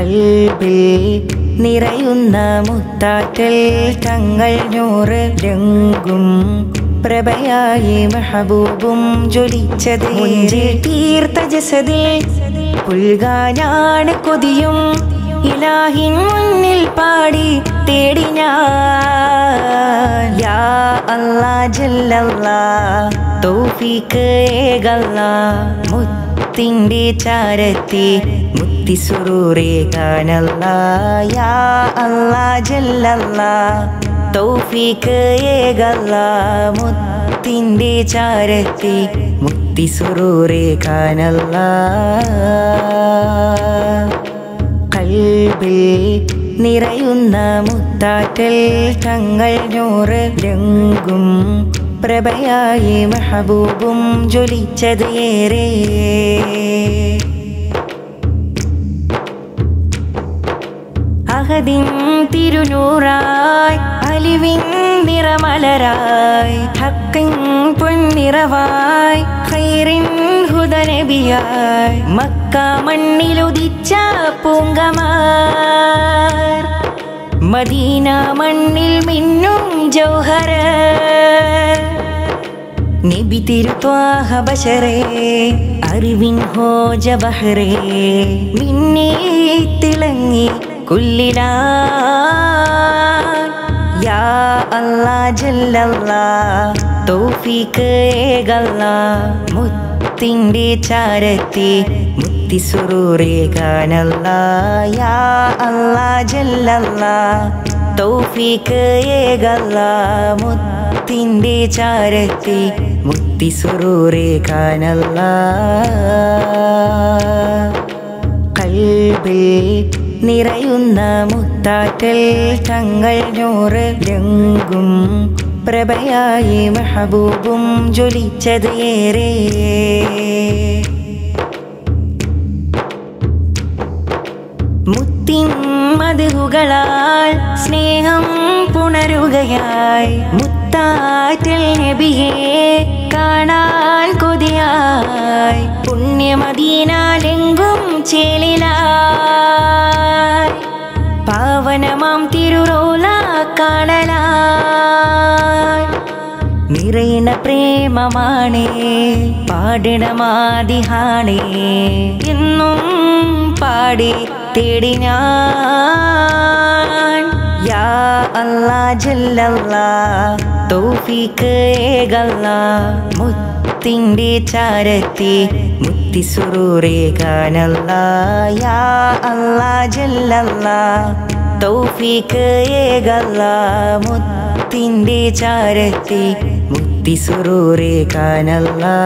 കൽബിൽ നിറയുന്ന മുത്താറ്റൽ തങ്ങൾ നൂറ് രംഗും പ്രഭയായി മഹബൂബും ജ്വലിച്ചത് മുഞ്ചിൽ തീർത്ത ജസതിൽ പുൽകാനാണ് കൊതിയും ഇലാഹിൻ മുന്നിൽ പാടി തേടി ഞാൻ യാ അല്ലാ ജല്ലല്ലാ തൗഫീക്ക് ഏകല്ലാ മുത്തിൻ്റെ ചാരത്തി മുത്തി സുറൂറേ കാനല്ലാ യാ അല്ലാ ജല്ലല്ലാ തൗഫീക്ക് ഏകല്ലാ മുത്തിൻ്റെ ചാരത്തി മുത്തി സുറൂറേ കാനല്ലാ കൽബിൽ നിറയുന്ന മുത്താറ്റൽ തങ്ങൾ നൂറ് രംഗും പ്രഭയായി മഹബൂബും ജ്വലിച്ചത് ഏറെ അഹദിൻ തിരുനൂറായി അലിവിൻ നിറമലരായി ഹക്കിൻ പൊന്നിറവായി ഖൈറിൻ ഹുദനബിയായി മക്ക മണ്ണിലുദിച്ച പൂങ്കമാർ മദീന മണ്ണിൽ മിന്നും ജൗഹര നബി തിരുത്വാഹ ബശറേ അറിവിൻ ഹോജ ബഹറേ മിന്നേ തിളങ്ങി കുല്ലിലാ യാ അല്ലാ ജല്ലല്ലാ തൗഫീക്ക് ഏകല്ലാ മുത്തിൻ്റെ ചാരത്തി മുത്തി സുറൂറേ കാനല്ലാ യാ അല്ലാ ജല്ലല്ലാ തൗഫീക്ക് ഏകല്ലാ മുത്തിൻ്റെ ചാരത്തി മുത്തി സുറൂറേ കാനല്ലാ കൽബിൽ നിറയുന്ന മുത്താറ്റൽ തങ്ങൾ നൂറ് രംഗും പ്രഭയായി മഹബൂബും ജ്വലിച്ചത് ഏറെ മുത്തിൻ മതിലുകളാൽ സ്നേഹം പുണരുകയായി മുത്താറ്റൽ നബിയെ കാണാൻ കൊതിയായി പുണ്യമദീനാലെങ്കും ചേലിലായി പാവനമാം തിരുറോല കാണലായി നിറയണ പ്രേമമാണേ പാടണമാതിഹാണേ എന്നും പാടി തേടി ഞാൻ യാ അല്ലാ ജല്ലല്ലാ തൗഫീക്ക് ഏകല്ലാ മുത്തിൻ്റെ ചാരത്തി മുത്തി സുറൂറേ കാനല്ലാ യാ അല്ലാ ജല്ലല്ലാ തൗഫീക്ക് ഏകല്ലാ മുത്തിൻ്റെ ചാരത്തി മുത്തി സുറൂറേ കാനല്ലാ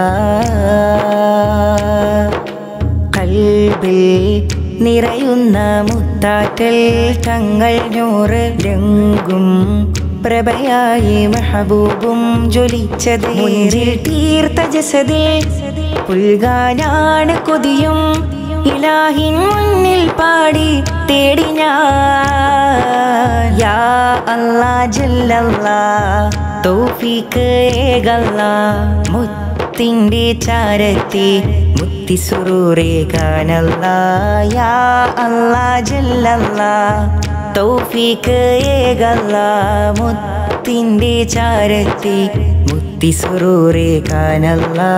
കൽബിൽ നിറയുന്ന മുത്താറ്റൽ തങ്ങൾ നൂറ് രംഗും പ്രഭയായി മഹബൂബും ജ്വലിച്ചത് മുഞ്ചിൽ തീർത്ത ജസതിൽ പുൽകാനാണ് കൊതിയും ഇലാഹിൻ മുന്നിൽ പാടി തേടി ഞാൻ യാ അല്ലാ ജല്ലല്ലാ തൗഫീക്ക് ഏകല്ലാ മുത്തിൻ്റെ ചാരത്തി മുത്തി സുറൂറേ കാനല്ലാ യാ അല്ലാ ജല്ലല്ലാ തൗഫീക്ക് ഏകല്ലാ മുത്തിൻ്റെ ചാരത്തി മുത്തി സുറൂറേ കാനല്ലാ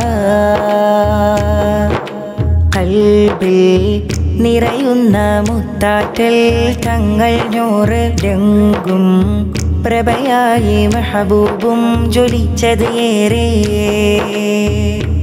കൽബിൽ നിറയുന്ന മുത്താറ്റൽ തങ്ങൾ നൂറ് രംഗും പ്രഭയായി മഹബൂബും ജ്വലിച്ചത് ഏറെ